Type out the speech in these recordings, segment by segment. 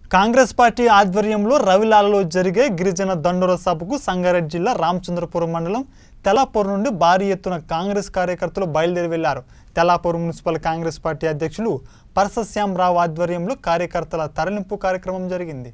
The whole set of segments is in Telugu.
కాంగ్రెస్ పార్టీ ఆధ్వర్యంలో రవిలాలలో జరిగే గిరిజన దండోర సభకు సంగారెడ్డి జిల్లా రామచంద్రపురం మండలం తెలాపూర్ నుండి భారీ ఎత్తున కాంగ్రెస్ కార్యకర్తలు బయలుదేరి వెళ్లారు తెలాపూర్ మున్సిపల్ కాంగ్రెస్ పార్టీ అధ్యక్షులు పరసశ్యామరావు ఆధ్వర్యంలో కార్యకర్తల తరలింపు కార్యక్రమం జరిగింది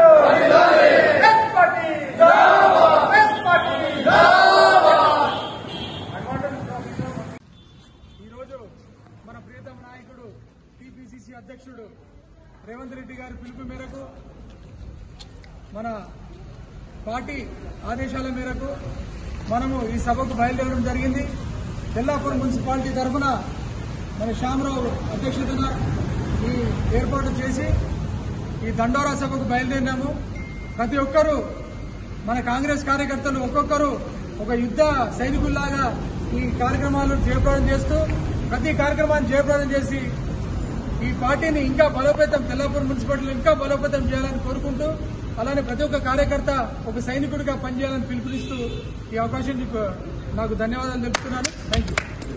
ఈరోజు మన ప్రియతమ నాయకుడు టీపీసీసీ అధ్యక్షుడు రేవంత్ రెడ్డి గారి పిలుపు మేరకు మన పార్టీ ఆదేశాల మేరకు మనము ఈ సభకు బయలుదేరడం జరిగింది తెల్లాపూర్ మున్సిపాలిటీ తరఫున మన శ్యామరావు అధ్యక్షతన ఈ ఏర్పాటు చేసి ఈ దండోరా సభకు బయలుదేరినాము ప్రతి ఒక్కరూ మన కాంగ్రెస్ కార్యకర్తలు ఒక్కొక్కరు ఒక యుద్ధ సైనికుల్లాగా ఈ కార్యక్రమాలు జయప్రదం చేస్తూ ప్రతి కార్యక్రమాన్ని జయప్రదం చేసి ఈ పార్టీని ఇంకా బలోపేతం తెల్లాపూర్ మున్సిపాలిటీలో ఇంకా బలోపేతం చేయాలని కోరుకుంటూ అలానే ప్రతి ఒక్క కార్యకర్త ఒక సైనికుడిగా పనిచేయాలని పిలుపునిస్తూ ఈ అవకాశం మీకు నాకు ధన్యవాదాలు తెలుపుతున్నాను థ్యాంక్ యూ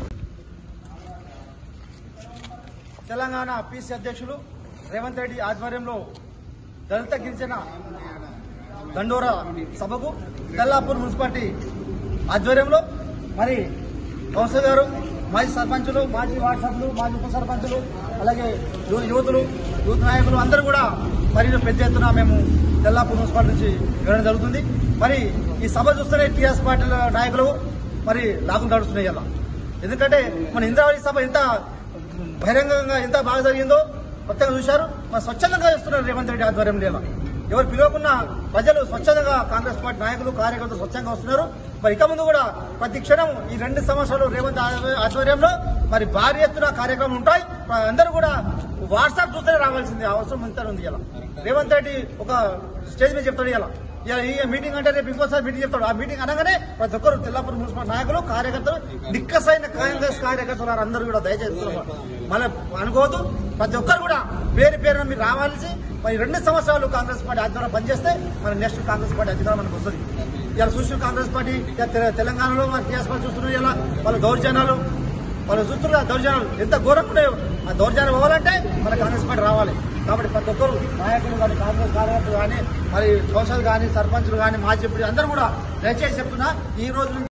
తెలంగాణ పీసీ అధ్యక్షులు రేవంత్ రెడ్డి ఆధ్వర్యంలో దళిత గిరిజన దండోరా సభకు తెల్లాపూర్ మున్సిపాలిటీ ఆధ్వర్యంలో మరి కౌన్సిలర్ గారు మాజీ సర్పంచులు మాజీ వార్డు సభ్యులు మాజీ ఉప సర్పంచులు అలాగే యు- యువతులు యూత్ నాయకులు అందరూ కూడా మరి పెద్ద ఎత్తున మేము తెల్లాపూర్ మున్సిపాలిటీ నుంచి వెళ్ళడం జరుగుతుంది మరి ఈ సభ చూస్తేనే టీఆర్ఎస్ పార్టీ నాయకులు మరి లాభం నడుస్తున్నాయి ఇలా ఎందుకంటే మన ఇంద్రావళి సభ ఎంత బహిరంగంగా ఎంత బాగా జరిగిందో కొత్తగా చూశారు మరి స్వచ్ఛందంగా చేస్తున్నారు రేవంత్ రెడ్డి ఆధ్వర్యంలో ఇలా. ఎవరు పిలవకున్నా ప్రజలు స్వచ్ఛందంగా కాంగ్రెస్ పార్టీ నాయకులు కార్యకర్తలు స్వచ్ఛంగా వస్తున్నారు మరి ఇక ముందు కూడా ప్రతి క్షణం ఈ రెండు సంవత్సరాలు రేవంత్ ఆధ్వ- ఆధ్వర్యంలో మరి భారీ ఎత్తున కార్యక్రమం ఉంటాయి అందరూ కూడా వాట్సాప్ చూస్తేనే రావాల్సింది అవసరం ఇంత ఉంది ఇలా రేవంత్ రెడ్డి ఒక స్టేజ్ మీద చెప్తాడు ఇలా ఇలా ఈ మీటింగ్ అంటే రేపు ఇంకోసారి మీటింగ్ చెప్తాడు ఆ మీటింగ్ అనగానే ప్రతి ఒక్కరు తెల్లాపూర్ మున్సిపల్ నాయకులు కార్యకర్తలు నిక్కసైన కాంగ్రెస్ కార్యకర్తలు అందరూ కూడా దయచేసి మళ్ళీ అనుకోవద్దు ప్రతి ఒక్కరు కూడా పేరు పేరున మీరు రావాల్సి మరి రెండు సంవత్సరాలు కాంగ్రెస్ పార్టీ ఆధ్వర్యం పనిచేస్తే మన నెక్స్ట్ కాంగ్రెస్ పార్టీ అధికారం మనకు వస్తుంది ఇలా చూసిన కాంగ్రెస్ పార్టీ ఇలా తెల- తెలంగాణలో మన టీఎస్ పార్టీ చూస్తున్నారు ఇలా వాళ్ళ దౌర్జన్యాలు వాళ్ళు చూస్తున్నారు ఆ దౌర్జన్యాలు ఎంత ఘోరకున్నాయో ఆ దౌర్జన్యం అవ్వాలంటే మన కాంగ్రెస్ పార్టీ రావాలి కాబట్టి ప్రతి ఒక్కరు నాయకులు కానీ కాంగ్రెస్ కార్యకర్తలు కానీ మరి కౌన్సిల్ కానీ సర్పంచులు కానీ మాజీ ఎంపీ అందరూ కూడా దయచేసి చెప్తున్నా ఈ రోజు నుంచి